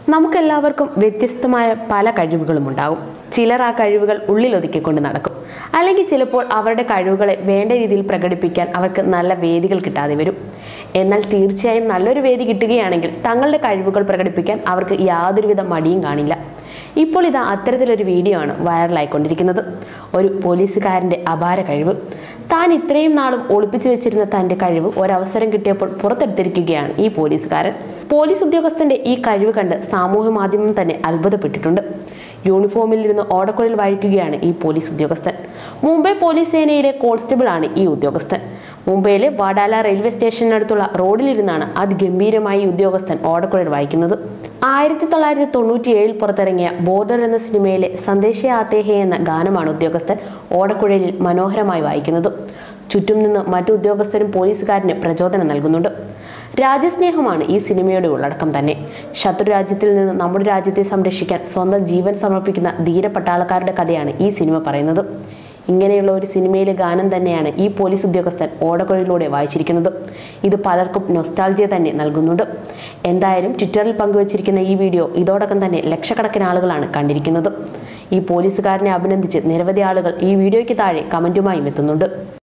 നമുക്കെല്ലാവർക്കും വ്യത്യസ്തമായ പല കഴിവുകളും ഉണ്ടാകും ചിലർ ആ കഴിവുകൾ ഉള്ളിലൊതുക്കിക്കൊണ്ട് നടക്കും അല്ലെങ്കിൽ ചിലപ്പോൾ അവരുടെ കഴിവുകളെ വേണ്ട രീതിയിൽ പ്രകടിപ്പിക്കാൻ അവർക്ക് നല്ല വേദികൾ കിട്ടാതെ വരും എന്നാൽ തീർച്ചയായും നല്ലൊരു വേദി കിട്ടുകയാണെങ്കിൽ തങ്ങളുടെ കഴിവുകൾ പ്രകടിപ്പിക്കാൻ അവർക്ക് യാതൊരുവിധ മടിയും കാണില്ല ഇപ്പോൾ ഇതാ അത്തരത്തിലൊരു വീഡിയോ ആണ് വൈറലായിക്കൊണ്ടിരിക്കുന്നത് ഒരു പോലീസുകാരൻ്റെ അപാര കഴിവ് താൻ ഇത്രയും നാളും ഒളിപ്പിച്ചു വെച്ചിരുന്ന തൻ്റെ കഴിവ് ഒരവസരം കിട്ടിയപ്പോൾ പുറത്തെടുത്തിരിക്കുകയാണ് ഈ പോലീസുകാരൻ പോലീസ് ഉദ്യോഗസ്ഥന്റെ ഈ കഴിവ് കണ്ട് സാമൂഹ്യ മാധ്യമം തന്നെ അത്ഭുതപ്പെട്ടിട്ടുണ്ട് യൂണിഫോമിൽ ഇരുന്ന് ഓടക്കുഴൽ വാഴിക്കുകയാണ് ഈ പോലീസ് ഉദ്യോഗസ്ഥൻ മുംബൈ പോലീസ് സേനയിലെ കോൺസ്റ്റബിൾ ആണ് ഈ ഉദ്യോഗസ്ഥൻ മുംബൈയിലെ വാഡാല റെയിൽവേ സ്റ്റേഷനടുത്തുള്ള റോഡിലിരുന്നാണ് അതിഗംഭീരമായി ഈ ഉദ്യോഗസ്ഥൻ ഓടക്കുഴൽ വായിക്കുന്നത് ആയിരത്തി തൊള്ളായിരത്തി തൊണ്ണൂറ്റി ഏഴിൽ പുറത്തിറങ്ങിയ ബോർഡർ എന്ന സിനിമയിലെ സന്ദേശ ആത്തേഹെ എന്ന ഗാനമാണ് ഉദ്യോഗസ്ഥൻ ഓടക്കുഴലിൽ മനോഹരമായി വായിക്കുന്നത് ചുറ്റും നിന്ന് മറ്റു ഉദ്യോഗസ്ഥരും പോലീസുകാരന് പ്രചോദനം നൽകുന്നുണ്ട് രാജ്യസ്നേഹമാണ് ഈ സിനിമയുടെ ഉള്ളടക്കം തന്നെ ശത്രു രാജ്യത്തിൽ നിന്ന് നമ്മുടെ രാജ്യത്തെ സംരക്ഷിക്കാൻ സ്വന്തം ജീവൻ സമർപ്പിക്കുന്ന ധീര പട്ടാളക്കാരുടെ കഥയാണ് ഈ സിനിമ പറയുന്നത് ഇങ്ങനെയുള്ള ഒരു സിനിമയിലെ ഗാനം തന്നെയാണ് ഈ പോലീസ് ഉദ്യോഗസ്ഥൻ ഓടക്കുഴലിലൂടെ വായിച്ചിരിക്കുന്നത് ഇത് പലർക്കും നൊസ്റ്റാൾജിയ തന്നെ നൽകുന്നുണ്ട് എന്തായാലും ട്വിറ്ററിൽ പങ്കുവച്ചിരിക്കുന്ന ഈ വീഡിയോ ഇതോടൊപ്പം തന്നെ ലക്ഷക്കണക്കിന് ആളുകളാണ് കണ്ടിരിക്കുന്നത് ഈ പോലീസുകാരനെ അഭിനന്ദിച്ച് നിരവധി ആളുകൾ ഈ വീഡിയോയ്ക്ക് താഴെ കമൻറ്റുമായും എത്തുന്നുണ്ട്